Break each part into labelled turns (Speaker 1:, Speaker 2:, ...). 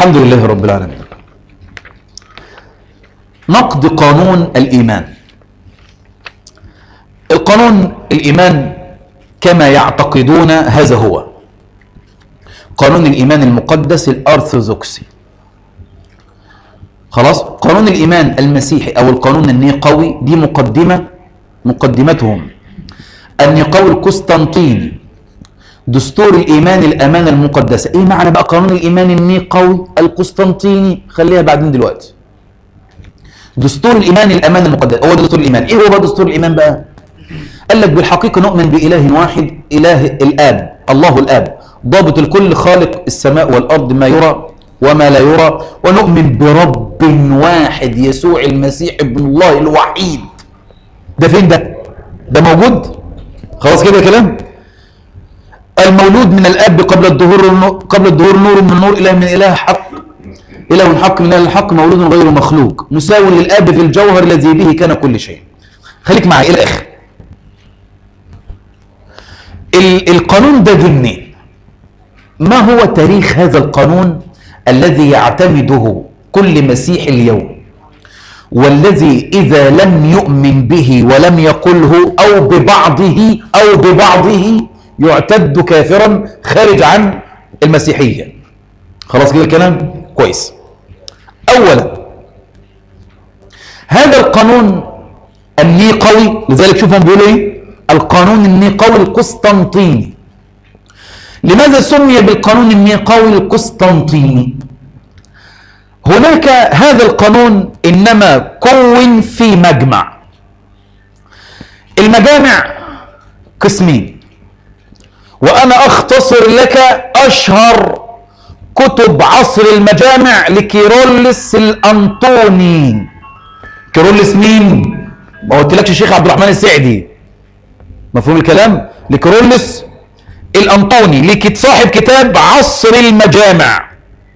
Speaker 1: الحمد لله رب العالمين نقد قانون الإيمان القانون الإيمان كما يعتقدون هذا هو قانون الإيمان المقدس الأرثوذكسي خلاص قانون الإيمان المسيحي أو القانون النيقوي دي مقدمة مقدمتهم النيقوي القسطنطيني دستور الإيمان الأمانة المقدسة إيه معنى بقى قانون الإيمان النيقوي القسطنطيني خليها بعدين دلوقتي دستور الإيمان الأمانة المقدسة هو ده دستور الإيمان إيه هو بقى دستور الإيمان بقى قال لك بالحقيقة نؤمن بإله واحد إله الآب الله الآب ضابط الكل خالق السماء والأرض ما يرى وما لا يرى ونؤمن برب واحد يسوع المسيح ابن الله الوحيد ده فين ده ده موجود خلاص كده كلام المولود من الاب قبل الظهور قبل الظهور نور من نور اله من اله حق اله حق من اله الحق مولود غير مخلوق مساو للاب في الجوهر الذي به كان كل شيء خليك معي الى الاخر القانون ده جه منين ما هو تاريخ هذا القانون الذي يعتمده كل مسيح اليوم والذي إذا لم يؤمن به ولم يقله أو ببعضه أو ببعضه يعتد كافرا خارج عن المسيحية خلاص كده الكلام كويس أولا هذا القانون النيقوي لذلك شوفهم بيقولوا ايه القانون النيقوي القسطنطيني لماذا سمي بالقانون النيقوي القسطنطيني هناك هذا القانون انما كون في مجمع المجامع قسمين وانا اختصر لك اشهر كتب عصر المجامع لكيرلس الانطوني كيرلس مين ما قلتلكش الشيخ عبد الرحمن السعدي مفهوم الكلام لكيرلس الانطوني لكت صاحب كتاب عصر المجامع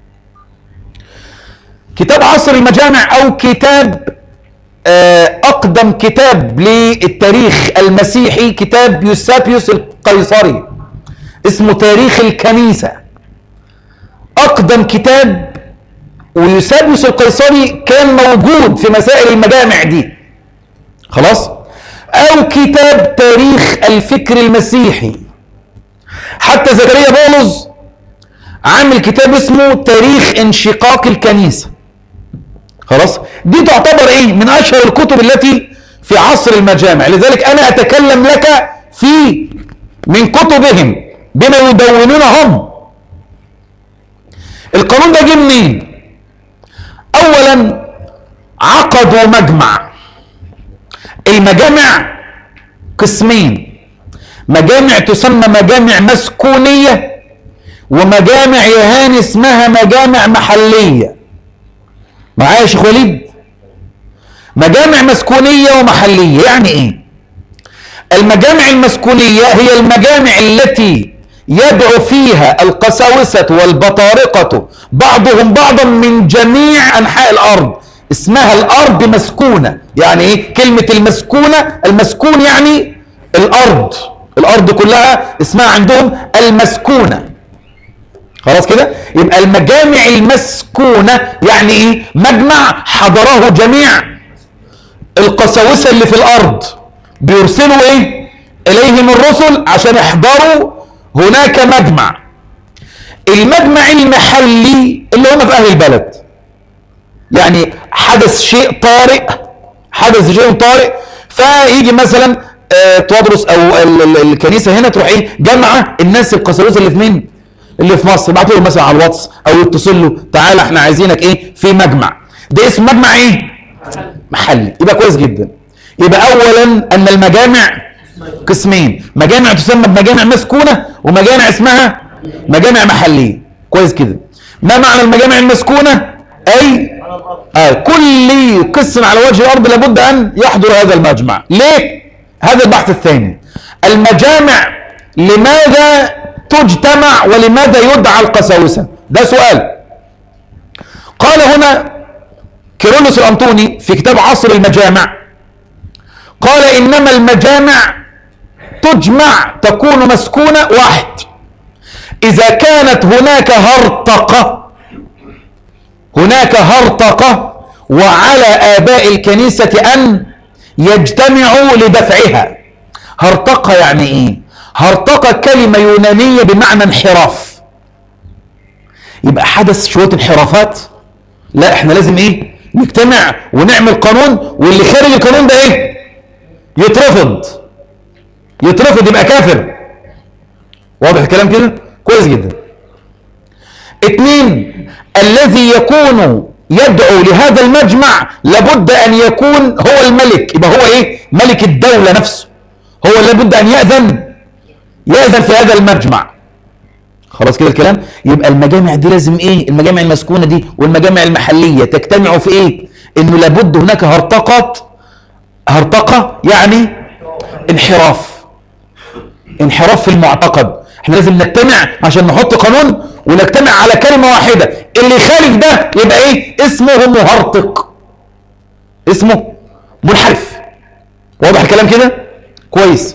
Speaker 1: كتاب عصر المجامع او كتاب اقدم كتاب للتاريخ المسيحي كتاب يوسابيوس القيصري اسمه تاريخ الكنيسه اقدم كتاب ويوسابيوس القيصري كان موجود في مسائل المجامع دي خلاص او كتاب تاريخ الفكر المسيحي حتى زكريا بولس عامل كتاب اسمه تاريخ انشقاق الكنيسه خلاص دي تعتبر ايه من اشهر الكتب التي في عصر المجامع لذلك انا اتكلم لك في من كتبهم بما يدونون هم القانون ده جه منين اولا عقدوا مجمع المجامع قسمين مجامع تسمى مجامع مسكونية ومجامع يهان اسمها مجامع محلية معايا يا شيخ وليد مجامع مسكونية ومحلية يعني ايه المجامع المسكونية هي المجامع التي يدعو فيها القساوسة والبطارقة بعضهم بعضا من جميع أنحاء الأرض اسمها الأرض مسكونة يعني إيه كلمة المسكونة المسكون يعني الأرض الأرض كلها اسمها عندهم المسكونة خلاص كده يبقى المجامع المسكونة يعني إيه مجمع حضره جميع القساوسة اللي في الأرض بيرسلوا إيه إليهم الرسل عشان يحضروا هناك مجمع المجمع المحلي اللي هم في اهل البلد يعني حدث شيء طارئ حدث شيء طارئ فيجي مثلا آه تودرس او ال ال الكنيسه هنا تروح ايه جمع الناس القساوسه اللي في مين اللي في مصر يبعتوا له مثلا على الواتس او يتصل له تعالى احنا عايزينك ايه في مجمع ده اسم مجمع ايه محلي يبقى كويس جدا يبقى اولا ان المجامع قسمين مجامع تسمى بمجامع مسكونة ومجامع اسمها مجامع محلية كويس كده ما معنى المجامع المسكونة أي آه كل قسم على وجه الأرض لابد أن يحضر هذا المجمع ليه؟ هذا البحث الثاني المجامع لماذا تجتمع ولماذا يدعى القساوسة ده سؤال قال هنا كيرلس الأنطوني في كتاب عصر المجامع قال إنما المجامع تجمع تكون مسكونة واحد إذا كانت هناك هرطقة هناك هرطقة وعلى آباء الكنيسة أن يجتمعوا لدفعها هرطقة يعني إيه هرطقة كلمة يونانية بمعنى انحراف يبقى حدث شوية انحرافات لا احنا لازم ايه نجتمع ونعمل قانون واللي خارج القانون ده ايه يترفض يترفض يبقى كافر واضح الكلام كده كويس جدا اتنين الذي يكون يدعو لهذا المجمع لابد ان يكون هو الملك يبقى هو ايه ملك الدولة نفسه هو لابد ان يأذن يأذن في هذا المجمع خلاص كده الكلام يبقى المجامع دي لازم ايه المجامع المسكونة دي والمجامع المحلية تجتمعوا في ايه انه لابد هناك هرطقة هرطقة يعني انحراف انحراف في المعتقد احنا لازم نجتمع عشان نحط قانون ونجتمع على كلمة واحدة اللي يخالف ده يبقى ايه اسمه مهرطق اسمه منحرف واضح الكلام كده كويس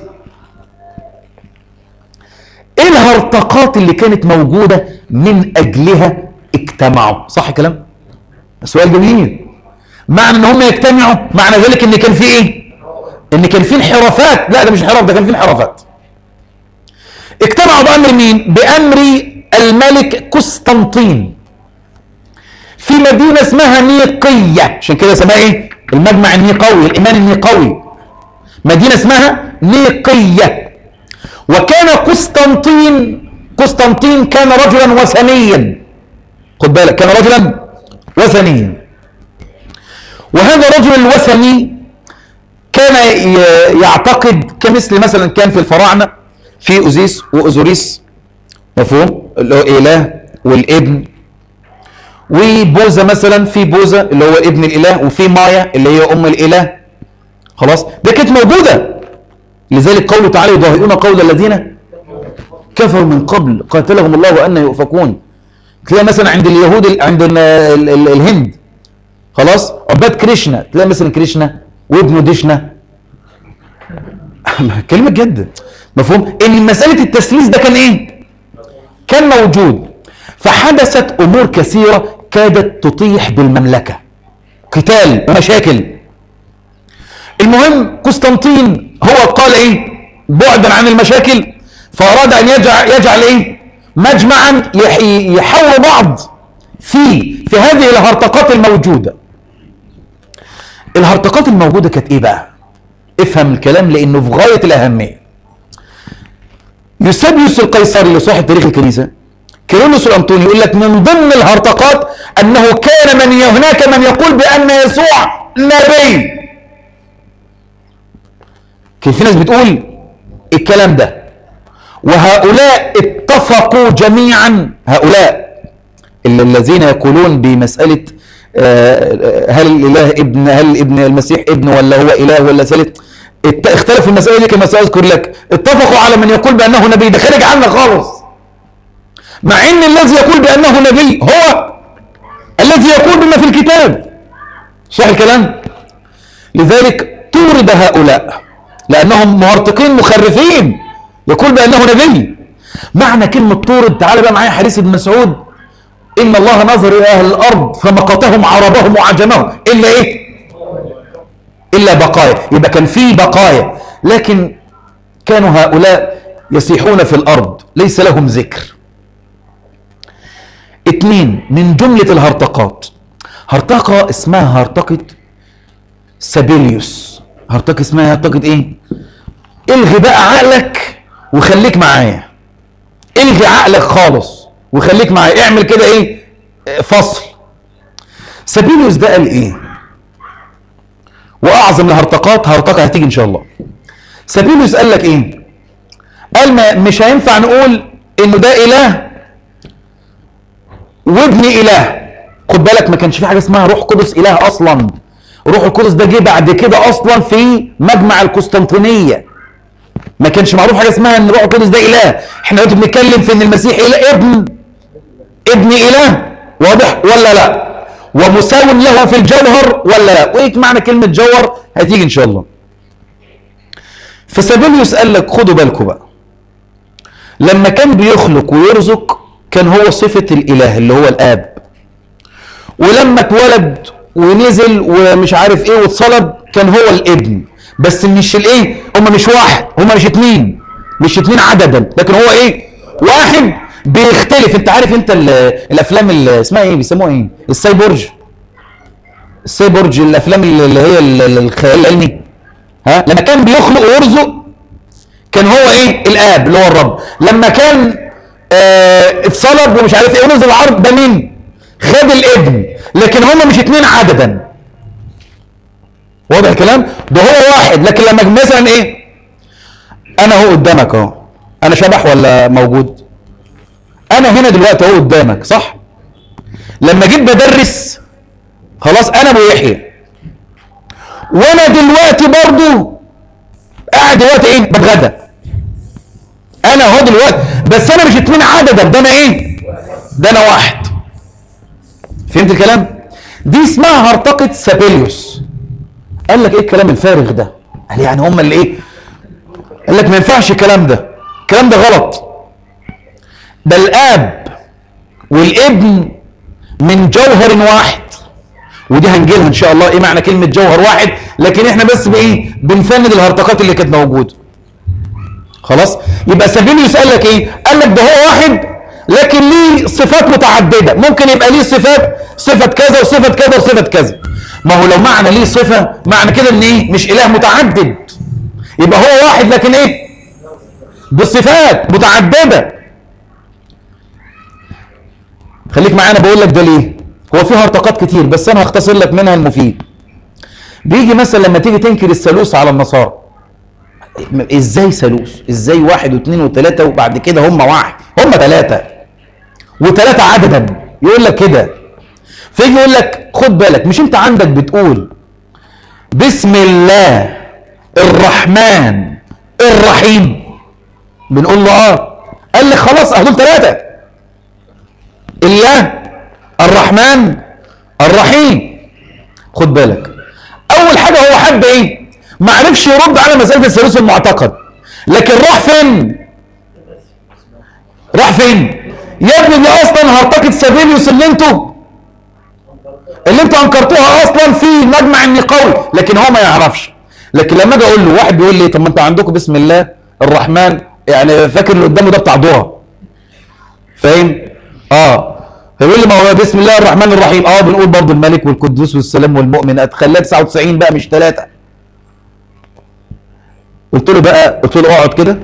Speaker 1: ايه الهرطقات اللي كانت موجودة من اجلها اجتمعوا صح الكلام سؤال جميل معنى ان هم يجتمعوا معنى ذلك ان كان في ايه ان كان في انحرافات لا ده مش انحراف ده كان في انحرافات اجتمعوا بامر مين بامر الملك قسطنطين في مدينة اسمها نيقية عشان كده اسمها ايه المجمع النيقوي الايمان النيقوي مدينة اسمها نيقية وكان قسطنطين قسطنطين كان رجلا وثنيا خد بالك كان رجلا وثنيا وهذا الرجل الوثني كان يعتقد كمثل مثلا كان في الفراعنة في أوزيس وأوزوريس مفهوم اللي هو إله والابن وبوزة مثلا في بوزة اللي هو ابن الإله وفي مايا اللي هي أم الإله خلاص ده كانت موجودة لذلك قوله تعالى يضاهئون قول الذين كفروا من قبل قاتلهم الله وأن يؤفكون تلاقي مثلا عند اليهود عند الهند خلاص عباد كريشنا تلاقي مثلا كريشنا وابنه ديشنا كلمة جد مفهوم ان مسألة التسليس ده كان ايه كان موجود فحدثت امور كثيرة كادت تطيح بالمملكة قتال ومشاكل المهم قسطنطين هو قال ايه بعدا عن المشاكل فاراد ان يجعل, يجعل ايه مجمعا يحول بعض في في هذه الهرطقات الموجودة الهرطقات الموجودة كانت ايه بقى افهم الكلام لانه في غاية الاهمية يوسبيوس القيصري صاحب تاريخ الكنيسة كيرلس الأنطوني يقول لك من ضمن الهرطقات أنه كان من هناك من يقول بأن يسوع نبي كان في ناس بتقول الكلام ده وهؤلاء اتفقوا جميعا هؤلاء الذين يقولون بمسألة هل الإله ابن هل ابن المسيح ابن ولا هو إله ولا ثالث اختلفوا في المسألة دي كما سأذكر لك اتفقوا على من يقول بأنه نبي ده خارج عنك خالص مع ان الذي يقول بأنه نبي هو الذي يقول بما في الكتاب صح الكلام لذلك طورد هؤلاء لأنهم مهرطقين مخرفين يقول بأنه نبي معنى كلمة طورد تعال بقى معايا حديث ابن مسعود إن الله نظر إلى أهل الأرض فمقتهم عربهم وعجمهم إلا إيه إلا بقايا يبقى كان في بقايا لكن كانوا هؤلاء يسيحون في الأرض ليس لهم ذكر اتنين من جملة الهرطقات هرطقة اسمها هرطقة سابيليوس هرطقة اسمها هرطقة ايه الغي بقى عقلك وخليك معايا الغي عقلك خالص وخليك معايا اعمل كده ايه فصل سابيليوس ده قال ايه واعظم الهرطقات هرطقه هتيجي ان شاء الله سابيليوس قال لك ايه قال ما مش هينفع نقول انه ده اله وابن اله خد بالك ما كانش في حاجه اسمها روح قدس اله اصلا روح القدس ده جه بعد كده اصلا في مجمع القسطنطينيه ما كانش معروف حاجه اسمها ان روح القدس ده اله احنا دلوقتي بنتكلم في ان المسيح اله ابن ابن اله واضح ولا لا ومساو له في الجوهر ولا لا وايه معنى كلمه جوهر هتيجي ان شاء الله فسابيليوس قال لك خدوا بالكم بقى لما كان بيخلق ويرزق كان هو صفة الإله اللي هو الآب ولما اتولد ونزل ومش عارف ايه واتصلب كان هو الابن بس مش الايه هم مش واحد هم مش اتنين مش اتنين عددا لكن هو ايه واحد بيختلف انت عارف انت ال- الافلام اللي اسمها ايه بيسموها ايه السايبورج السايبورج الافلام اللي هي ال- ال- الخيال العلمي ها لما كان بيخلق ويرزق كان هو ايه الاب اللي هو الرب لما كان آه اتصلب ومش عارف ايه ونزل العرض ده مين خد الابن لكن هم مش اتنين عددا واضح الكلام ده هو واحد لكن لما مثلا ايه انا هو قدامك اهو انا شبح ولا موجود انا هنا دلوقتي اهو قدامك صح لما جيت بدرس خلاص انا ابو يحيى وانا دلوقتي برضو قاعد دلوقتي ايه بتغدى انا اهو دلوقتي بس انا مش اتنين عددا ده انا ايه ده انا واحد فهمت الكلام دي اسمها هرطقة سابيليوس قال لك ايه الكلام الفارغ ده قال يعني هم اللي ايه قال لك ما ينفعش الكلام ده الكلام ده غلط ده الاب والابن من جوهر واحد ودي هنجيلها ان شاء الله ايه معنى كلمه جوهر واحد لكن احنا بس بايه بنفند الهرطقات اللي كانت موجوده خلاص يبقى سابيليوس قال لك ايه قال لك ده هو واحد لكن ليه صفات متعدده ممكن يبقى ليه صفات صفه كذا وصفه كذا وصفه كذا ما هو لو معنى ليه صفه معنى كده ان ايه مش اله متعدد يبقى هو واحد لكن ايه بالصفات متعدده خليك معانا بقول لك ده ليه هو في هرطقات كتير بس انا هختصر لك منها المفيد بيجي مثلا لما تيجي تنكر الثالوث على النصارى ازاي ثالوث ازاي واحد واثنين وثلاثة وبعد كده هم واحد هم ثلاثة وثلاثة عددا يقول لك كده فيجي يقول لك خد بالك مش انت عندك بتقول بسم الله الرحمن الرحيم بنقول له اه قال لك خلاص اهدول ثلاثة الله الرحمن الرحيم خد بالك اول حاجة هو حب ايه ما عرفش يرد على مسألة الثالوث المعتقد لكن راح فين راح فين يا ابني دي اصلا هرطقة سابيليوس اللي انتوا اللي انتوا انكرتوها اصلا في مجمع النقاوي لكن هو ما يعرفش لكن لما اجي اقول له واحد بيقول لي طب ما انتوا عندكم بسم الله الرحمن يعني فاكر اللي قدامه ده بتاع ضوء فاهم اه فيقول لي ما هو بسم الله الرحمن الرحيم اه بنقول برضه الملك والقدوس والسلام والمؤمن خليها 99 بقى مش ثلاثه قلت له بقى قلت له اقعد كده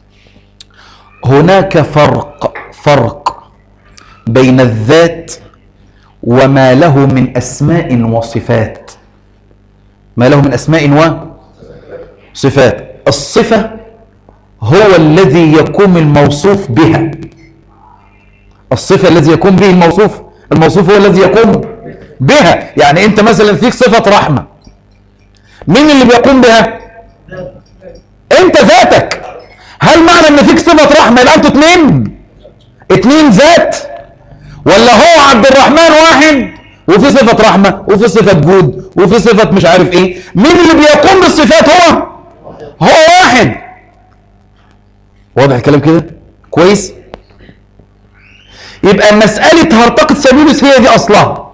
Speaker 1: هناك فرق فرق بين الذات وما له من اسماء وصفات ما له من اسماء وصفات الصفه هو الذي يقوم الموصوف بها الصفه الذي يقوم به الموصوف الموصوف هو الذي يقوم بها يعني انت مثلا فيك صفه رحمه مين اللي بيقوم بها انت ذاتك هل معنى ان فيك صفه رحمه يبقى انتوا اتنين اتنين ذات ولا هو عبد الرحمن واحد وفي صفه رحمه وفي صفه جود وفي صفه مش عارف ايه مين اللي بيقوم بالصفات هو هو واحد واضح الكلام كده كويس يبقى مسألة هرطقة سابيلوس هي دي أصلها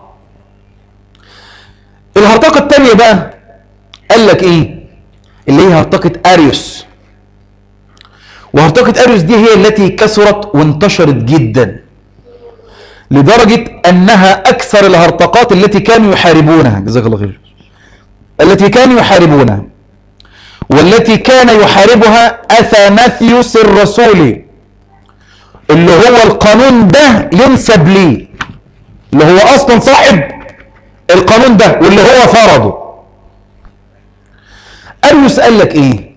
Speaker 1: الهرطقة التانية بقى قال لك إيه اللي هي هرطقة أريوس وهرطقة أريوس دي هي التي كثرت وانتشرت جدا لدرجة أنها أكثر الهرطقات التي كانوا يحاربونها جزاك الله خير التي كانوا يحاربونها والتي كان يحاربها أثناثيوس الرسولي اللي هو القانون ده ينسب ليه اللي هو أصلا صاحب القانون ده واللي هو فرضه أريوس قال لك إيه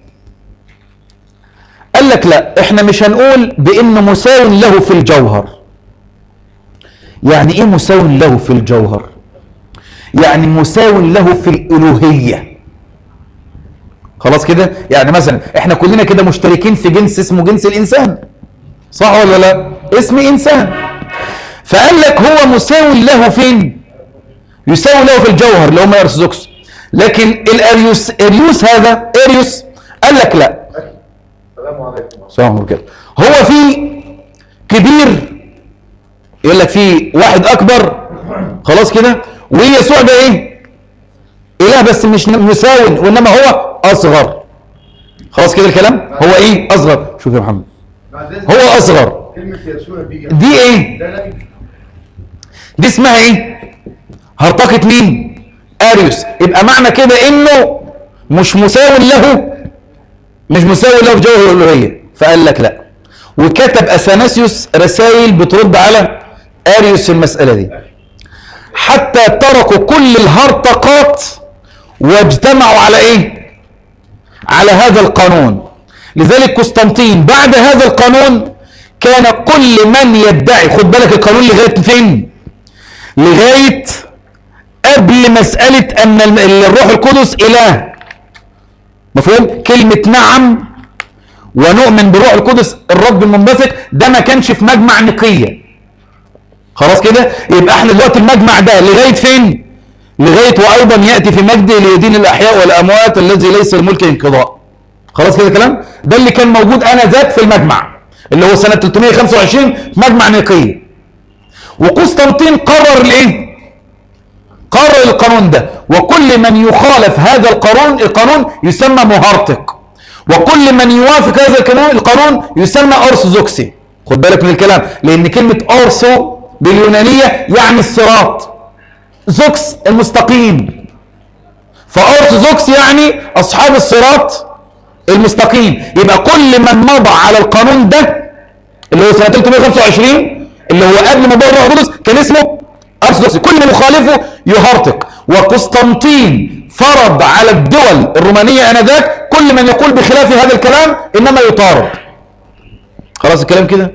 Speaker 1: قال لك لا احنا مش هنقول بانه مساو له في الجوهر يعني ايه مساو له في الجوهر يعني مساو له في الالوهيه خلاص كده يعني مثلا احنا كلنا كده مشتركين في جنس اسمه جنس الانسان صح ولا لا اسم انسان فقال لك هو مساو له فين يساوي له في الجوهر اللي هم ارثوذكس لكن الاريوس اريوس هذا اريوس قال لك لا
Speaker 2: السلام عليكم
Speaker 1: سلام عليكم هو في كبير يقول لك في واحد اكبر خلاص كده ويسوع ده ايه اله بس مش مساوي وانما هو اصغر خلاص كده الكلام هو ايه اصغر شوف يا محمد هو اصغر
Speaker 2: كلمة يسوع دي
Speaker 1: دي ايه
Speaker 2: ده لا
Speaker 1: دي اسمها ايه هرطقة مين اريوس يبقى معنى كده انه مش مساوي له مش مساوي له في جوهر الالوهيه فقال لك لا وكتب اثناسيوس رسائل بترد على اريوس في المساله دي حتى تركوا كل الهرطقات واجتمعوا على ايه على هذا القانون لذلك قسطنطين بعد هذا القانون كان كل من يدعي خد بالك القانون لغايه فين لغايه قبل مساله ان ال- الروح القدس اله مفهوم كلمه نعم ونؤمن بروح القدس الرب المنبثق ده ما كانش في مجمع نقيه خلاص كده يبقى احنا دلوقتي المجمع ده لغايه فين لغايه وايضا ياتي في مجده ليدين الاحياء والاموات الذي ليس الملك انقضاء خلاص كده الكلام ده اللي كان موجود انا ذاك في المجمع اللي هو سنه 325 مجمع نقيه وقسطنطين قرر الايه قرر القانون ده وكل من يخالف هذا القانون القانون يسمى مهرطق وكل من يوافق هذا القانون القانون يسمى ارثوذكسي خد بالك من الكلام لان كلمه ارثو باليونانيه يعني الصراط زوكس المستقيم فارثوذكس يعني اصحاب الصراط المستقيم يبقى كل من مضى على القانون ده اللي هو سنه 325 اللي هو قبل مضى الروح القدس كان اسمه ارثوذكس كل مخالفه يهرطق وقسطنطين فرض على الدول الرومانيه انذاك كل من يقول بخلاف هذا الكلام انما يطارد خلاص الكلام كده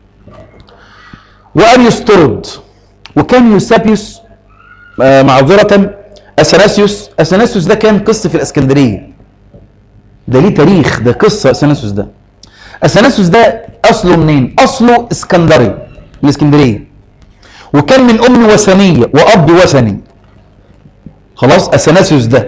Speaker 1: وان يسترد وكان يوسابيوس آه، معذره اثناسيوس اثناسيوس ده كان قس في الاسكندريه ده ليه تاريخ ده قصه اثناسيوس ده اثناسيوس ده اصله منين اصله اسكندري من الاسكندريه وكان من ام وثنيه واب وثني خلاص اثناسيوس ده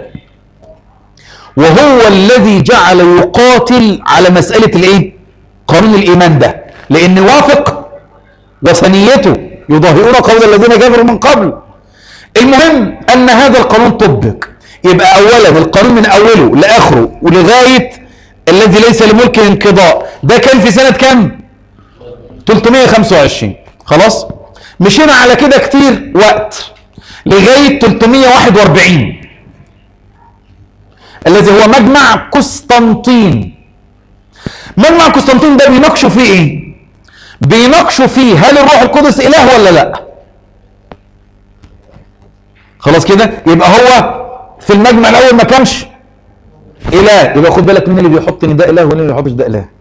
Speaker 1: وهو الذي جعل يقاتل على مساله الايه قانون الايمان ده لان وافق وثنيته يظاهرون قول الذين كفروا من قبل المهم ان هذا القانون طبق يبقى اولا القانون من اوله لاخره ولغايه الذي ليس لملك انقضاء ده كان في سنه كام 325 خلاص مشينا على كده كتير وقت لغايه 341 الذي هو مجمع قسطنطين مجمع قسطنطين ده بيناقشوا فيه ايه بيناقشوا فيه هل الروح القدس اله ولا لا خلاص كده يبقى هو في المجمع الاول ما كانش اله يبقى خد بالك مين اللي بيحط ان ده اله ومين اللي بيحطش ده اله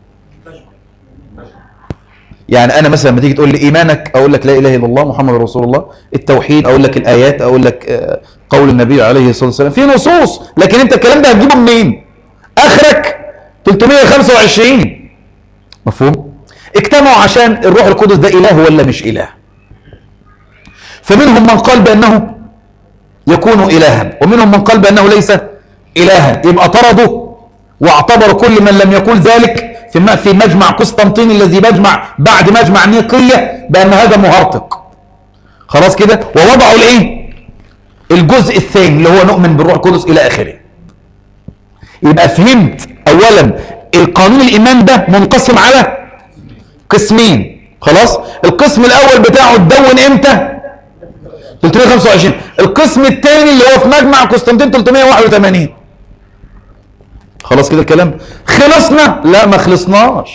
Speaker 1: يعني انا مثلا لما تيجي تقول لي ايمانك اقول لك لا اله الا الله محمد رسول الله التوحيد اقول لك الايات اقول لك آه، قول النبي عليه الصلاه والسلام في نصوص لكن انت الكلام ده هتجيبه منين اخرك 325 مفهوم اجتمعوا عشان الروح القدس ده اله ولا مش اله فمنهم من قال بانه يكون الها ومنهم من قال بانه ليس الها يبقى طردوا واعتبروا كل من لم يقول ذلك في م- في مجمع قسطنطين الذي مجمع بعد مجمع نيقيه بان هذا مهرطق خلاص كده ووضعوا الايه الجزء الثاني اللي هو نؤمن بالروح القدس الى اخره يبقى فهمت اولا القانون الايمان ده منقسم على قسمين خلاص القسم الاول بتاعه اتدون امتى 325 القسم الثاني اللي هو في مجمع قسطنطين 381 خلاص كده الكلام خلصنا لا ما خلصناش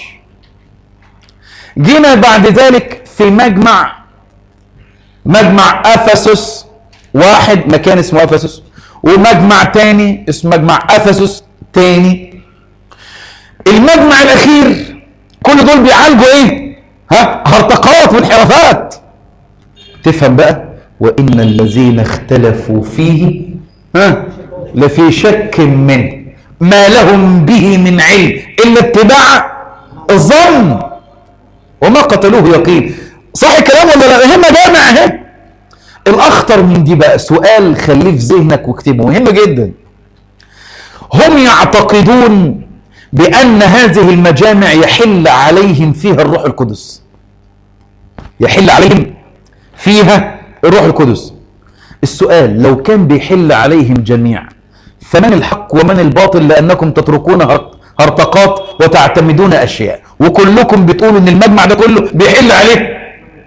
Speaker 1: جينا بعد ذلك في مجمع مجمع افسس واحد مكان اسمه افسس ومجمع تاني اسمه مجمع افسس تاني المجمع الاخير كل دول بيعالجوا ايه ها هرطقات وانحرافات تفهم بقى وان الذين اختلفوا فيه ها لفي شك منه ما لهم به من علم الا اتباع الظن وما قتلوه يقين صح الكلام ولا لا هم جامع اهي الاخطر من دي بقى سؤال خليه في ذهنك واكتبه مهم جدا هم يعتقدون بان هذه المجامع يحل عليهم فيها الروح القدس يحل عليهم فيها الروح القدس السؤال لو كان بيحل عليهم جميعا فمن الحق ومن الباطل لأنكم تتركون هر- هرطقات وتعتمدون أشياء وكلكم بتقولوا إن المجمع ده كله بيحل عليه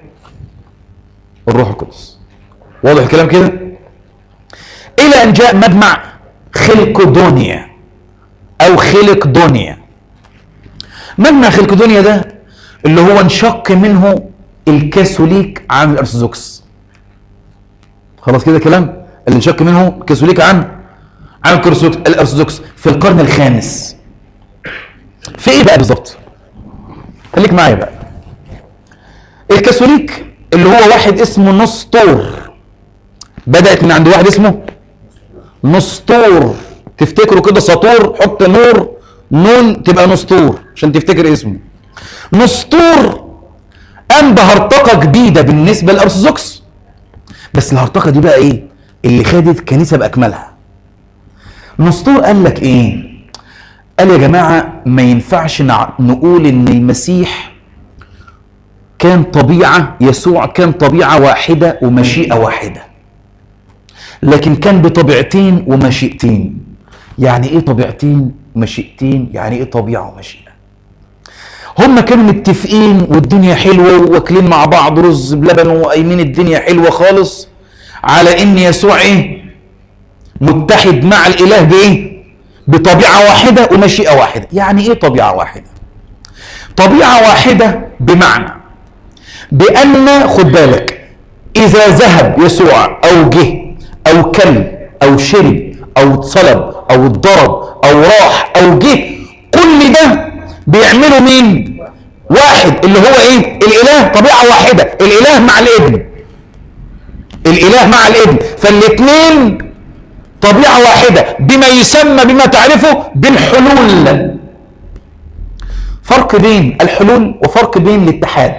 Speaker 1: الروح القدس واضح الكلام كده إلى أن جاء مجمع خلقدونيا أو خلق دنيا مجمع خلقدونيا ده اللي هو انشق منه الكاثوليك عن الأرثوذكس خلاص كده كلام اللي انشق منه الكاثوليك عن عن الكرسوك- الارثوذكس في القرن الخامس في ايه بقى بالظبط خليك معايا بقى الكاثوليك اللي هو واحد اسمه نسطور بدأت من عند واحد اسمه نسطور تفتكروا كده سطور حط نور نون تبقى نسطور عشان تفتكر اسمه نسطور قام بهرطقة جديدة بالنسبة للأرثوذكس بس الهرطقة دي بقى ايه اللي خدت الكنيسة بأكملها نسطور قال لك ايه قال يا جماعة ما ينفعش نع- نقول ان المسيح كان طبيعة يسوع كان طبيعة واحدة ومشيئة واحدة لكن كان بطبيعتين ومشيئتين يعني ايه طبيعتين ومشيئتين يعني ايه طبيعة ومشيئة هم كانوا متفقين والدنيا حلوة واكلين مع بعض رز بلبن وقايمين الدنيا حلوة خالص على ان يسوع ايه متحد مع الاله بايه بطبيعه واحده ومشيئه واحده يعني ايه طبيعه واحده طبيعه واحده بمعنى بان خد بالك اذا ذهب يسوع او جه او كل او شرب او اتصلب او اتضرب او راح او جه كل ده بيعمله مين واحد اللي هو ايه الاله طبيعه واحده الاله مع الابن الاله مع الابن فالاثنين طبيعة واحدة بما يسمى بما تعرفه بالحلول فرق بين الحلول وفرق بين الاتحاد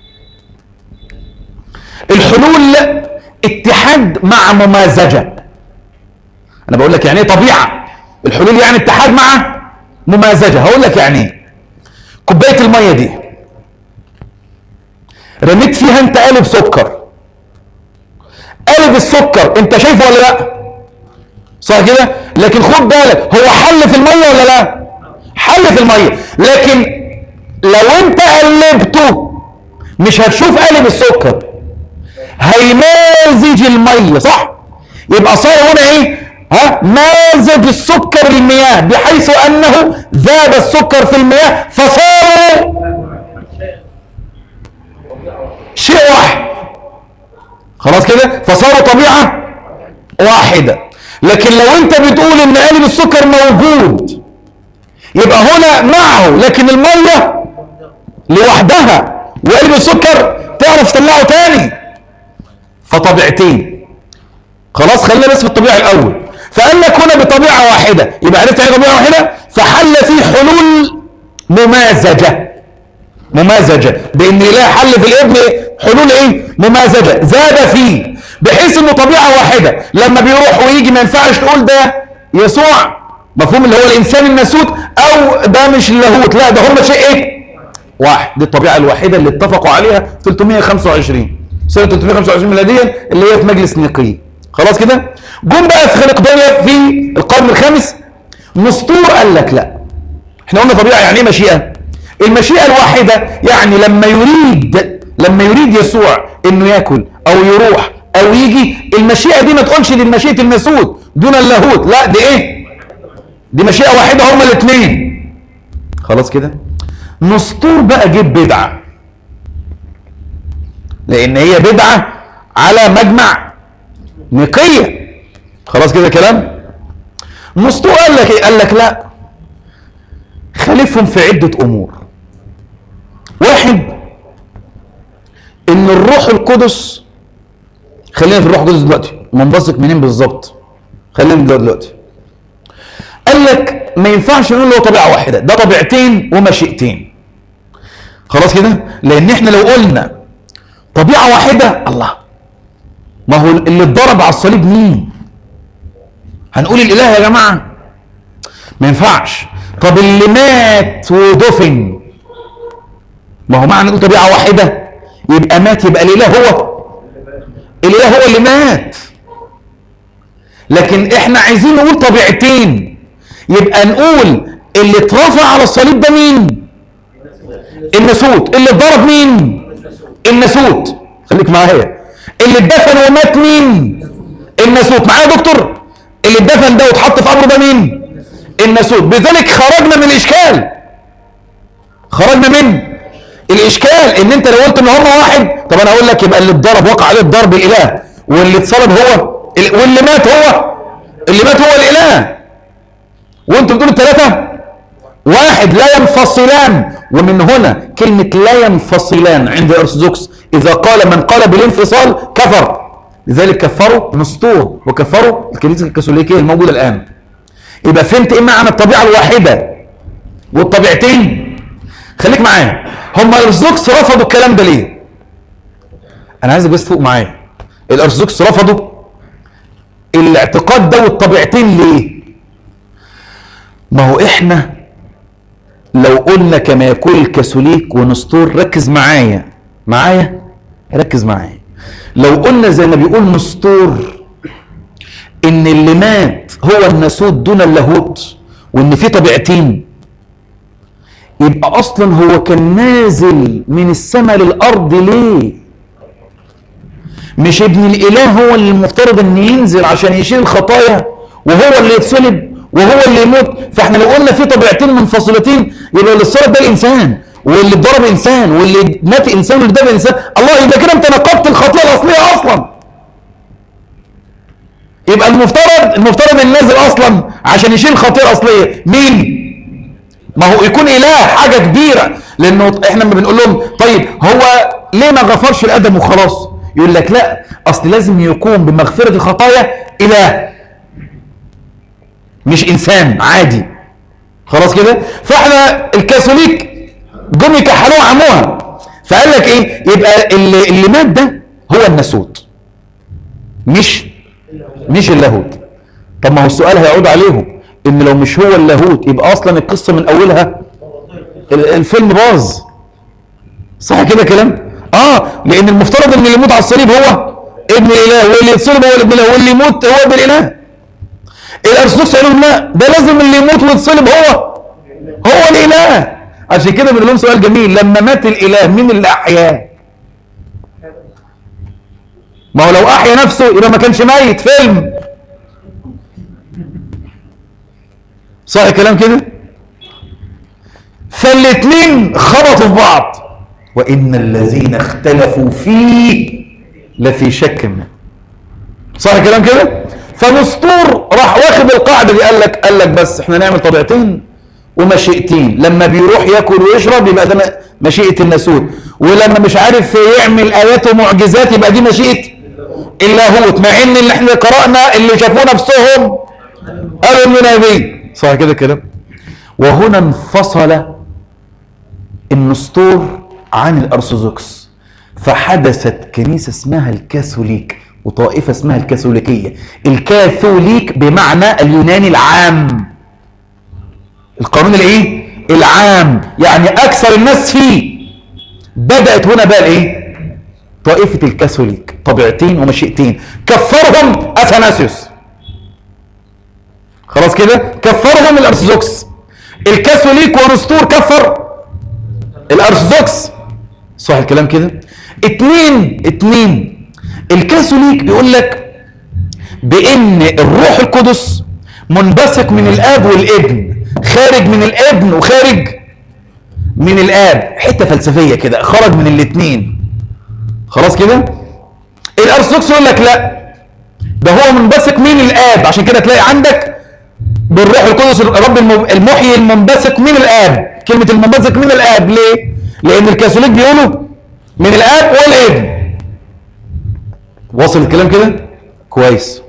Speaker 1: الحلول اتحاد مع ممازجة انا بقول لك يعني ايه طبيعة الحلول يعني اتحاد مع ممازجة هقول لك يعني ايه كوباية المية دي رميت فيها انت قالب سكر قالب السكر انت شايفه ولا لا صح كده لكن خد بالك هو حل في الميه ولا لا حل في الميه لكن لو انت قلبته مش هتشوف قالب السكر هيمازج الميه صح يبقى صار هنا ايه ها مازج السكر المياه بحيث انه ذاب السكر في المياه فصار شيء واحد خلاص كده فصاروا طبيعه واحده لكن لو انت بتقول ان قالب السكر موجود يبقى هنا معه لكن الميه لوحدها وقالب السكر تعرف تطلعه تاني فطبيعتين خلاص خلينا بس في الطبيعه الاول فقال لك هنا بطبيعه واحده يبقى عرفت يعني طبيعه واحده فحل فيه حلول ممازجه ممازجه بان اله حل في الابن حلول ايه ممازجه زاد فيه بحيث انه طبيعه واحده لما بيروح ويجي ما ينفعش تقول ده يسوع مفهوم اللي هو الانسان الناسوت او ده مش اللاهوت لا ده هم شيء ايه واحد دي الطبيعه الوحيده اللي اتفقوا عليها 325 سنه 325 ميلاديا اللي هي في مجلس نيقيه خلاص كده جم بقى في خلقدونيا في القرن الخامس نسطور قال لك لا احنا قلنا طبيعه يعني ايه مشيئه المشيئه الواحده يعني لما يريد لما يريد يسوع انه ياكل او يروح او يجي المشيئه دي ما تقولش دي مشيئه الناسوت دون اللاهوت لا دي ايه دي مشيئه واحده هما الاثنين خلاص كده نسطور بقى جيب بدعه لان هي بدعه على مجمع نقيه خلاص كده كلام نسطور قال لك ايه قال لك لا خالفهم في عده امور واحد ان الروح القدس خلينا في الروح القدس دلوقتي منبثق منين بالظبط خلينا دلوقتي قال لك ما ينفعش نقول له طبيعه واحده ده طبيعتين ومشيئتين خلاص كده لان احنا لو قلنا طبيعه واحده الله ما هو اللي اتضرب على الصليب مين هنقول الاله يا جماعه ما ينفعش طب اللي مات ودفن ما هو معنى نقول طبيعه واحده يبقى مات يبقى الاله هو الاله هو اللي مات لكن احنا عايزين نقول طبيعتين يبقى نقول اللي اترفع على الصليب ده مين النسوت اللي اتضرب مين النسوت خليك معايا اللي اتدفن ومات مين الناسوت معايا يا دكتور اللي اتدفن ده واتحط في قبره ده مين الناسوت بذلك خرجنا من الاشكال خرجنا من الاشكال ان انت لو قلت ان هم واحد طب انا اقول لك يبقى اللي اتضرب وقع عليه الضرب الاله واللي اتصلب هو واللي مات هو اللي مات هو الاله وانتم بتقولوا الثلاثه واحد لا ينفصلان ومن هنا كلمة لا ينفصلان عند الأرثوذكس إذا قال من قال بالانفصال كفر لذلك كفروا نسطور وكفروا الكنيسة الكاثوليكية الموجودة الآن يبقى فهمت إيه معنى الطبيعة الواحدة والطبيعتين خليك معايا هم الأرثوذكس رفضوا الكلام ده ليه؟ أنا عايزك بس تفوق معايا الأرثوذكس رفضوا الاعتقاد ده والطبيعتين ليه؟ ما هو إحنا لو قلنا كما يقول الكاثوليك ونسطور ركز معايا معايا ركز معايا لو قلنا زي ما بيقول نسطور ان اللي مات هو الناسوت دون اللاهوت وان في طبيعتين يبقى اصلا هو كان نازل من السماء للارض ليه مش ابن الاله هو اللي المفترض ان ينزل عشان يشيل الخطايا وهو اللي يتصلب وهو اللي يموت فاحنا لو قلنا في طبيعتين منفصلتين يبقى اللي اتصلب ده الانسان واللي اتضرب انسان واللي مات انسان واللي اتضرب انسان الله يبقى كده انت نقضت الخطيئه الاصليه اصلا يبقى المفترض المفترض ان نازل اصلا عشان يشيل الخطيئه الاصليه مين ما هو يكون اله حاجه كبيره لانه احنا لما بنقول لهم طيب هو ليه ما غفرش لادم وخلاص يقول لك لا اصل لازم يكون بمغفره الخطايا اله مش انسان عادي خلاص كده فاحنا الكاثوليك جم يكحلوها عموها فقال لك ايه يبقى اللي, اللي مات ده هو الناسوت مش مش اللاهوت طب ما هو السؤال هيعود عليهم ان لو مش هو اللاهوت يبقى اصلا القصه من اولها الفيلم باظ صح كده كلام اه لان المفترض ان اللي يموت على الصليب هو ابن الاله واللي يتصلب هو ابن الاله واللي يموت هو ابن الاله الارثوذكس قالوا لا ده لازم اللي يموت ويتصلب هو هو الاله عشان كده بنقول لهم سؤال جميل لما مات الاله مين اللي احياه ما هو لو احيا نفسه يبقى ما كانش ميت فيلم صح الكلام كده فالاتنين خبطوا في بعض وان الذين اختلفوا فيه لفي شك منه صح الكلام كده فنسطور راح واخد القاعده دي قال لك قال لك بس احنا نعمل طبيعتين ومشيئتين لما بيروح ياكل ويشرب يبقى ده مشيئه الناسوت ولما مش عارف يعمل ايات ومعجزات يبقى دي مشيئه اللاهوت مع ان اللي احنا قرانا اللي شافوه نفسهم قالوا انه نبي صح كده كده وهنا انفصل النسطور عن الارثوذكس فحدثت كنيسه اسمها الكاثوليك وطائفه اسمها الكاثوليكيه الكاثوليك بمعنى اليوناني العام القانون الايه العام يعني اكثر الناس فيه بدات هنا بقى الايه طائفه الكاثوليك طبيعتين ومشيئتين كفرهم اثناسيوس خلاص كده كفرهم الارثوذكس الكاثوليك ونسطور كفر الارثوذكس صح الكلام كده اتنين اتنين الكاثوليك بيقول لك بان الروح القدس منبثق من الاب والابن خارج من الابن وخارج من الاب حته فلسفيه كده خرج من الاثنين خلاص كده الارثوذكس يقول لك لا ده هو منبثق من الاب عشان كده تلاقي عندك بالروح القدس الرب المحيي المنبثق من الاب كلمه المنبثق من الاب ليه لان الكاثوليك بيقولوا من الاب والابن واصل الكلام كده كويس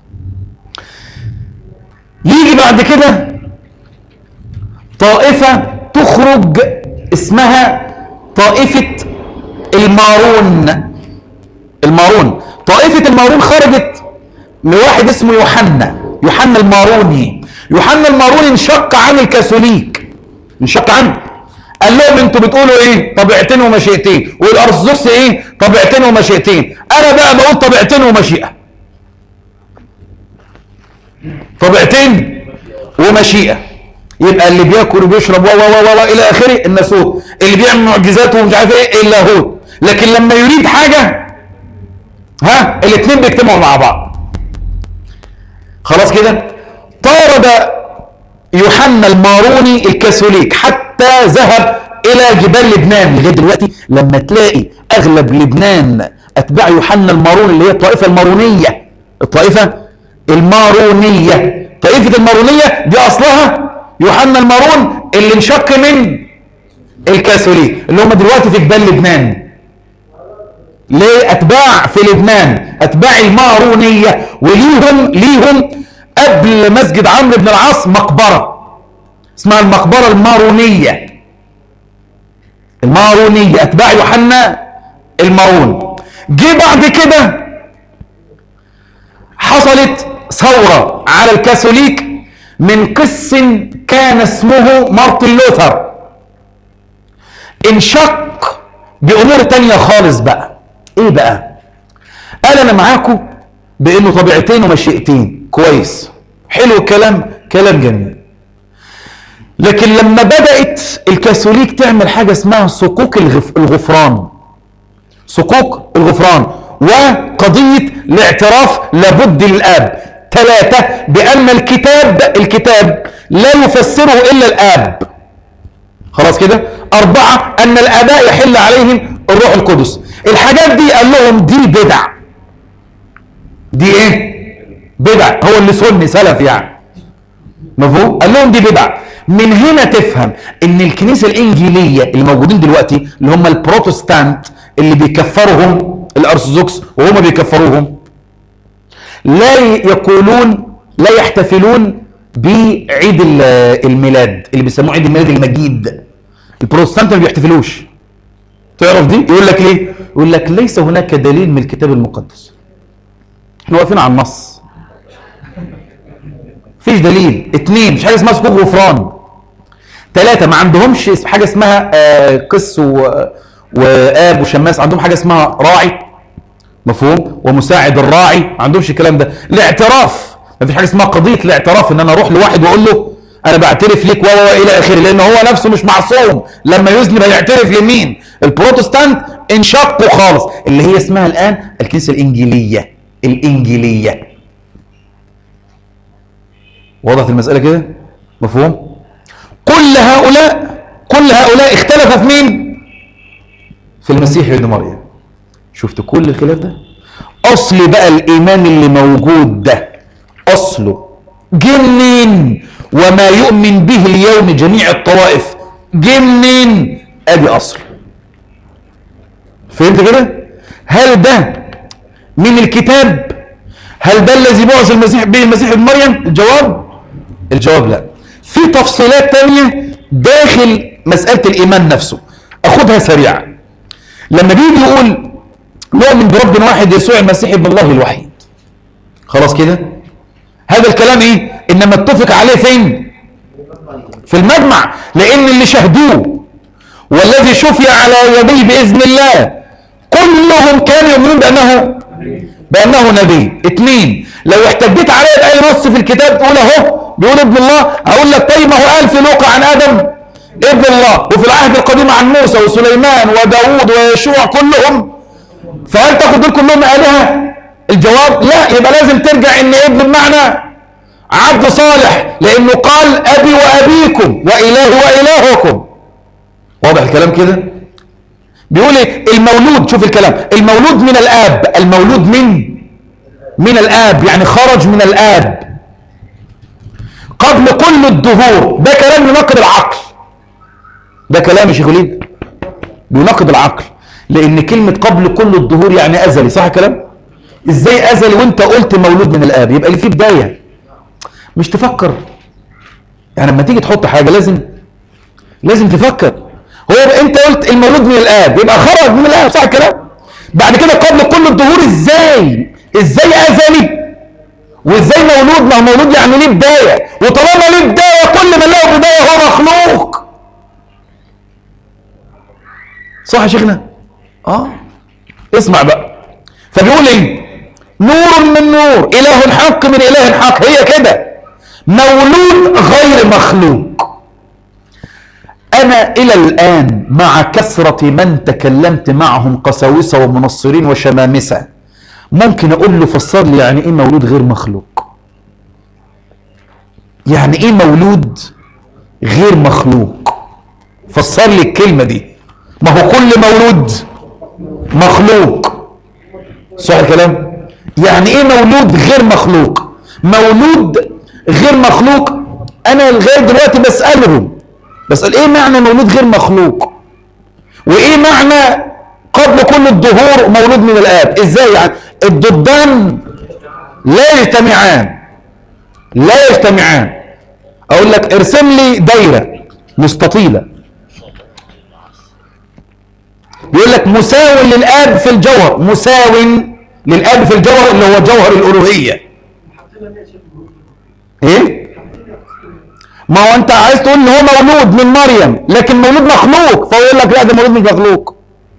Speaker 1: يجي بعد كده طائفة تخرج اسمها طائفة المارون المارون طائفة المارون خرجت من واحد اسمه يوحنا يوحنا الماروني يوحنا الماروني انشق عن الكاثوليك انشق عنه قال لهم انتوا بتقولوا ايه طبيعتين ومشيئتين والارثوذكس ايه طبيعتين ومشيئتين انا بقى بقول طبيعتين ومشيئه طبيعتين ومشيئة يبقى اللي بياكل وبيشرب و و و و الى اخره الناسوت اللي بيعمل معجزات ومش عارف ايه اللاهوت لكن لما يريد حاجة ها الاثنين بيجتمعوا مع بعض خلاص كده طارد يوحنا الماروني الكاثوليك حتى ذهب الى جبال لبنان لغايه دلوقتي لما تلاقي اغلب لبنان اتباع يوحنا الماروني اللي هي الطائفه المارونيه الطائفه المارونيه طائفه المارونيه دي اصلها يوحنا المارون اللي انشق من الكاثوليك اللي هم دلوقتي في جبال لبنان ليه اتباع في لبنان اتباع المارونيه وليهم ليهم قبل مسجد عمرو بن العاص مقبره اسمها المقبره المارونيه المارونيه اتباع يوحنا المارون جه بعد كده حصلت ثوره على الكاثوليك من قس كان اسمه مارتن لوثر انشق بامور تانية خالص بقى ايه بقى قال انا معاكم بانه طبيعتين ومشيئتين كويس حلو الكلام كلام جميل لكن لما بدأت الكاثوليك تعمل حاجة اسمها صكوك الغف... الغفران صكوك الغفران وقضية الاعتراف لابد للآب ثلاثة بأن الكتاب الكتاب لا يفسره إلا الآب خلاص كده أربعة أن الآباء يحل عليهم الروح القدس الحاجات دي قال لهم دي بدع دي ايه بدع هو اللي سني سلف يعني مفهوم قال لهم دي بدع من هنا تفهم ان الكنيسه الانجيليه اللي موجودين دلوقتي اللي هم البروتستانت اللي بيكفرهم الارثوذكس وهم بيكفروهم لا يقولون لا يحتفلون بعيد الميلاد اللي بيسموه عيد الميلاد المجيد البروتستانت ما بيحتفلوش تعرف دي يقول لك ليه يقول لك ليس هناك دليل من الكتاب المقدس احنا واقفين على النص مفيش دليل اتنين مش حاجه اسمها سكوك غفران ثلاثة ما عندهمش حاجة اسمها آه قس و... وآب وشماس عندهم حاجة اسمها راعي مفهوم ومساعد الراعي ما عندهمش الكلام ده الاعتراف ما فيش حاجة اسمها قضية الاعتراف ان انا اروح لواحد واقول له انا بعترف ليك و الى اخره لان هو نفسه مش معصوم لما يذنب هيعترف لمين البروتستانت انشقوا خالص اللي هي اسمها الان الكنيسة الانجيلية الانجيلية وضحت المسألة كده مفهوم كل هؤلاء كل هؤلاء اختلف في مين في المسيح ابن مريم شفت كل الخلاف ده اصل بقى الايمان اللي موجود ده اصله جه منين وما يؤمن به اليوم جميع الطوائف جه منين ادي اصل فهمت كده هل ده من الكتاب هل ده الذي بعث المسيح به المسيح ابن مريم الجواب الجواب لا في تفصيلات تانية داخل مسألة الإيمان نفسه أخدها سريعا لما بيجي يقول نؤمن برب واحد يسوع المسيح ابن الله الوحيد خلاص كده هذا الكلام ايه انما اتفق عليه فين في المجمع لان اللي شهدوه والذي شفي على يديه باذن الله كلهم كانوا يؤمنون بانه بانه نبي اثنين لو احتجيت عليه باي نص في الكتاب تقول اهو بيقول ابن الله اقول لك طيب ما هو قال في لوقا عن ادم ابن الله وفي العهد القديم عن موسى وسليمان وداوود ويشوع كلهم فهل تاخد دول كلهم الهه الجواب لا يبقى لازم ترجع ان ابن بمعنى عبد صالح لانه قال ابي وابيكم واله والهكم واضح الكلام كده بيقول ايه المولود شوف الكلام المولود من الاب المولود من من الاب يعني خرج من الاب قبل كل الدهور ده كلام يناقض العقل ده كلام يا شيخ وليد بيناقض العقل لان كلمه قبل كل الدهور يعني ازلي صح الكلام ازاي ازلي وانت قلت مولود من الاب يبقى اللي فيه بدايه مش تفكر يعني لما تيجي تحط حاجه لازم لازم تفكر هو انت قلت المولود من الاب يبقى خرج من الاب صح الكلام بعد كده قبل كل الدهور ازاي ازاي ازلي وازاي مولود ما هو مولود يعني ليه بدايه وطالما ليه بدايه كل من له بدايه هو مخلوق صح يا شيخنا اه اسمع بقى فبيقول ايه نور من نور إله حق من إله حق هي كده مولود غير مخلوق أنا إلى الآن مع كثرة من تكلمت معهم قساوسة ومنصرين وشمامسة ممكن أقول له فسر لي يعني إيه مولود غير مخلوق يعني إيه مولود غير مخلوق فسر لي الكلمة دي ما هو كل مولود مخلوق صح الكلام يعني ايه مولود غير مخلوق مولود غير مخلوق انا لغايه دلوقتي بسالهم بسال ايه معنى مولود غير مخلوق وايه معنى قبل كل الظهور مولود من الاب ازاي يعني الضدان لا يجتمعان لا يجتمعان اقول لك ارسم لي دايره مستطيله بيقول لك مساو للاب في الجوهر مساو للاب في الجوهر اللي هو جوهر الالوهيه ايه ما هو انت عايز تقول ان هو مولود من مريم لكن مولود مخلوق فهو يقول لك لا ده مولود مش مخلوق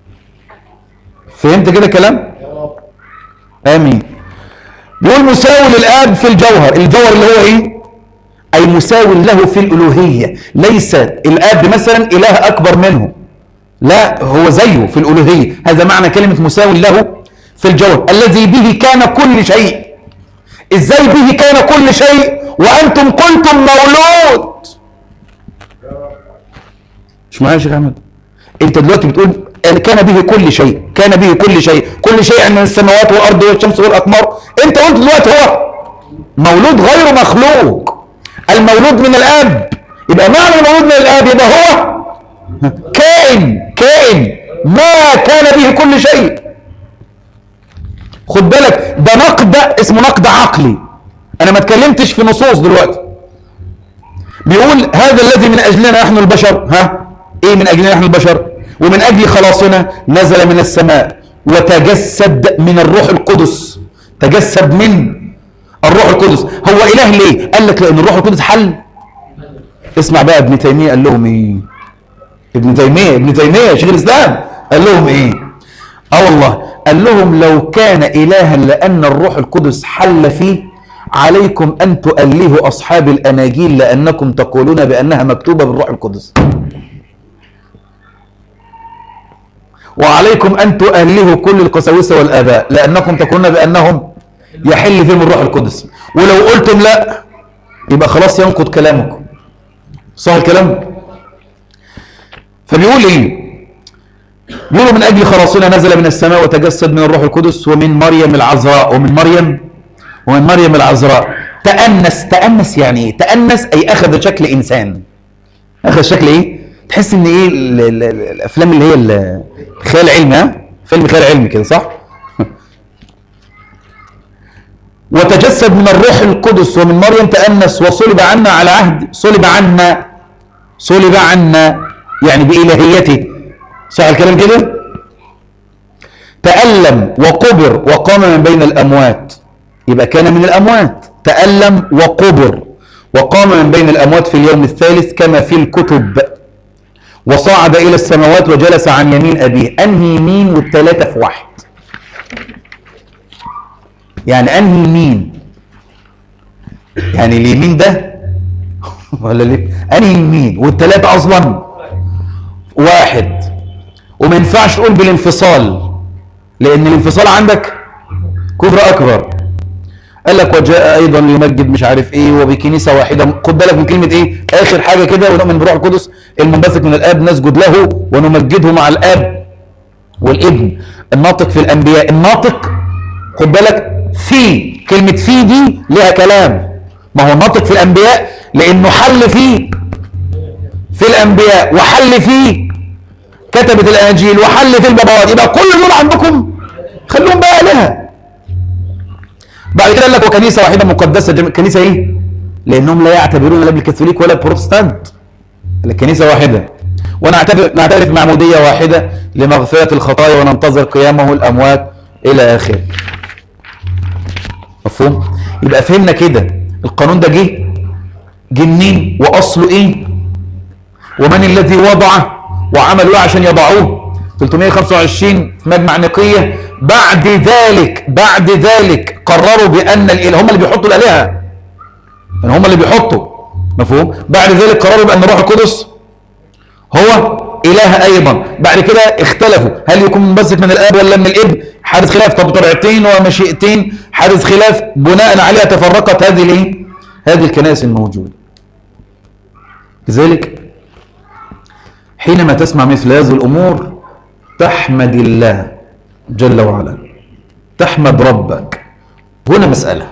Speaker 1: فهمت كده الكلام امين بيقول مساو للاب في الجوهر الجوهر اللي هو ايه اي مساو له في الالوهيه ليس الاب مثلا اله اكبر منه لا هو زيه في الالوهيه هذا معنى كلمه مساو له في الجوهر الذي به كان كل شيء ازاي به كان كل شيء وانتم قلتم مولود مش معايا يا شيخ احمد انت دلوقتي بتقول أن كان به كل شيء كان به كل شيء كل شيء من السماوات والارض والشمس والاقمار انت قلت دلوقتي هو مولود غير مخلوق المولود من الاب يبقى معنى المولود من الاب يبقى هو كائن كائن ما كان به كل شيء خد بالك ده نقد اسمه نقد عقلي انا ما اتكلمتش في نصوص دلوقتي بيقول هذا الذي من اجلنا نحن البشر ها ايه من اجلنا نحن البشر ومن اجل خلاصنا نزل من السماء وتجسد من الروح القدس تجسد من الروح القدس هو اله ليه قال لك لان الروح القدس حل اسمع بقى ابن تيميه قال لهم ايه ابن تيميه ابن تيميه شيخ الاسلام قال لهم ايه اه والله قال لهم لو كان الها لان الروح القدس حل فيه عليكم ان تؤلهوا اصحاب الاناجيل لانكم تقولون بانها مكتوبه بالروح القدس وعليكم ان تؤلهوا كل القساوسه والاباء لانكم تقولون بانهم يحل فيهم الروح القدس ولو قلتم لا يبقى خلاص ينقض كلامكم صح الكلام فبيقول ايه بيقولوا من اجل خلاصنا نزل من السماء وتجسد من الروح القدس ومن مريم العذراء ومن مريم ومن مريم العذراء تأنس تأنس يعني ايه تأنس اي اخذ شكل انسان اخذ شكل ايه تحس ان ايه ال- ال- ال- الافلام اللي هي ال- الخيال العلمي ها فيلم خيال علمي كده صح وتجسد من الروح القدس ومن مريم تأنس وصلب عنا على عهد صلب عنا صلب عنا يعني بإلهيته صح الكلام كده تألم وقبر وقام من بين الأموات يبقى كان من الأموات تألم وقبر وقام من بين الأموات في اليوم الثالث كما في الكتب وصعد إلى السماوات وجلس عن يمين أبيه أنهي يمين والثلاثة في واحد يعني أنهي يمين يعني اليمين ده ولا ليه أنهي يمين والثلاثة أصلا واحد وما ينفعش تقول بالانفصال لأن الانفصال عندك كفر أكبر قال لك وجاء ايضا ليمجد مش عارف ايه وبكنيسه واحده خد بالك من كلمه ايه اخر حاجه كده ونؤمن بروح القدس المنبثق من الاب نسجد له ونمجده مع الاب والابن الناطق في الانبياء الناطق خد بالك في كلمه في دي لها كلام ما هو الناطق في الانبياء لانه حل فيه في الانبياء وحل فيه كتبت الاناجيل وحل في البابوات يبقى كل دول عندكم خلوهم بقى الهه بعد كده قال لك وكنيسه واحده مقدسه جم... كنيسه ايه؟ لانهم لا يعتبرون لا بالكاثوليك ولا البروتستانت الكنيسه واحده ونعتبر نعترف معموديه واحده لمغفره الخطايا وننتظر قيامه الاموات الى اخره. مفهوم؟ يبقى فهمنا كده القانون ده جه جه منين واصله ايه؟ ومن الذي وضعه وعملوا ايه عشان يضعوه؟ 325 في مجمع نقيه بعد ذلك بعد ذلك قرروا بان الاله هم اللي بيحطوا الالهه يعني هم اللي بيحطوا مفهوم بعد ذلك قرروا بان الروح القدس هو اله ايضا بعد كده اختلفوا هل يكون منبثق من الاب ولا من الابن حدث خلاف طب طبيعتين ومشيئتين حدث خلاف بناء عليها تفرقت هذه الايه هذه الكنائس الموجوده لذلك حينما تسمع مثل هذه الامور تحمد الله جل وعلا تحمد ربك هنا مساله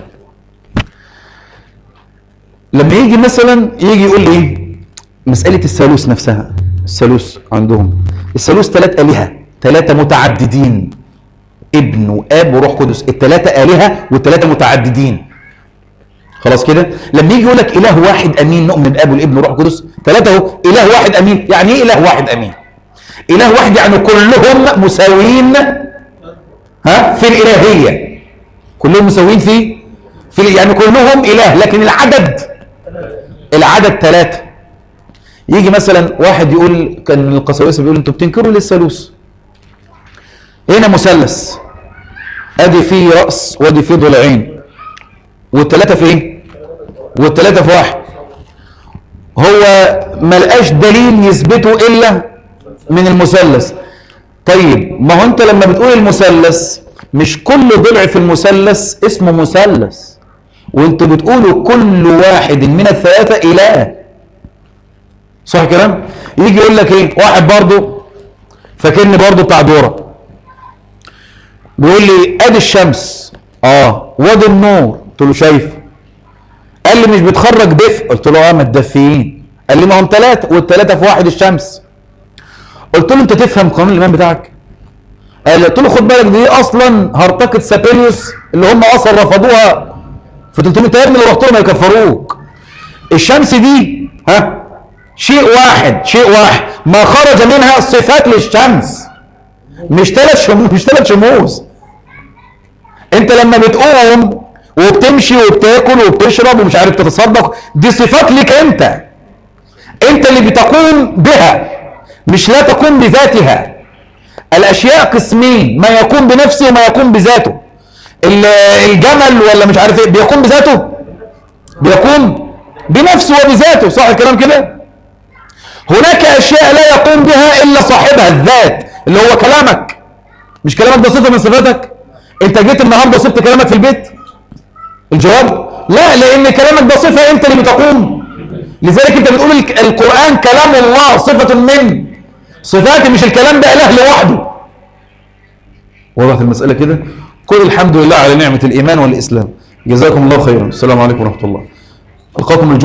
Speaker 1: لما يجي مثلا يجي يقول لي مساله الثالوث نفسها الثالوث عندهم الثالوث ثلاث الهه ثلاثه متعددين ابن واب وروح قدس الثلاثه الهه والثلاثه متعددين خلاص كده لما يجي يقول لك اله واحد امين نؤمن باب والابن وروح القدس ثلاثه اهو اله واحد امين يعني ايه اله واحد امين اله واحد يعني كلهم مساويين ها في الالهيه كلهم مساويين في في يعني كلهم اله لكن العدد العدد ثلاثه يجي مثلا واحد يقول كان من القساوسه بيقول انتوا بتنكروا ليه الثالوث هنا مثلث ادي فيه راس وادي فيه ضلعين والثلاثه في ايه والثلاثه في واحد هو ما لقاش دليل يثبته الا من المثلث طيب ما هو انت لما بتقول المثلث مش كل ضلع في المثلث اسمه مثلث وانتوا بتقولوا كل واحد من الثلاثه اله صح الكلام يجي يقول لك ايه واحد برضه فاكرني برضه بتاع دوره بيقول لي ادي الشمس اه وادي النور قلت له شايف قال لي مش بتخرج دفء قلت له اه متدفيين قال لي ما هم ثلاثه والثلاثه في واحد الشمس قلت له انت تفهم قانون الايمان بتاعك قال لي قلت له خد بالك دي اصلا هرطقه سابيليوس اللي هم اصلا رفضوها في 300 يا ابني لو رحت لهم هيكفروك الشمس دي ها شيء واحد شيء واحد ما خرج منها صفات للشمس مش ثلاث شموس مش ثلاث شموس انت لما بتقوم وبتمشي وبتاكل وبتشرب ومش عارف تتصدق دي صفات لك انت انت اللي بتقوم بها مش لا تقوم بذاتها الاشياء قسمين ما يقوم بنفسه وما يقوم بذاته ال- الجمل ولا مش عارف ايه بيقوم بذاته بيقوم بنفسه وبذاته صح الكلام كده هناك اشياء لا يقوم بها الا صاحبها الذات اللي هو كلامك مش كلامك ده صفه من صفاتك انت جيت النهارده سبت كلامك في البيت الجواب لا لان كلامك ده صفه انت اللي بتقوم لذلك انت بتقول الك- القران كلام الله صفه من صفاتي مش الكلام ده اله لوحده وضحت المساله كده قل الحمد لله على نعمه الايمان والاسلام جزاكم الله خيرا السلام عليكم ورحمه الله القاكم الجمعة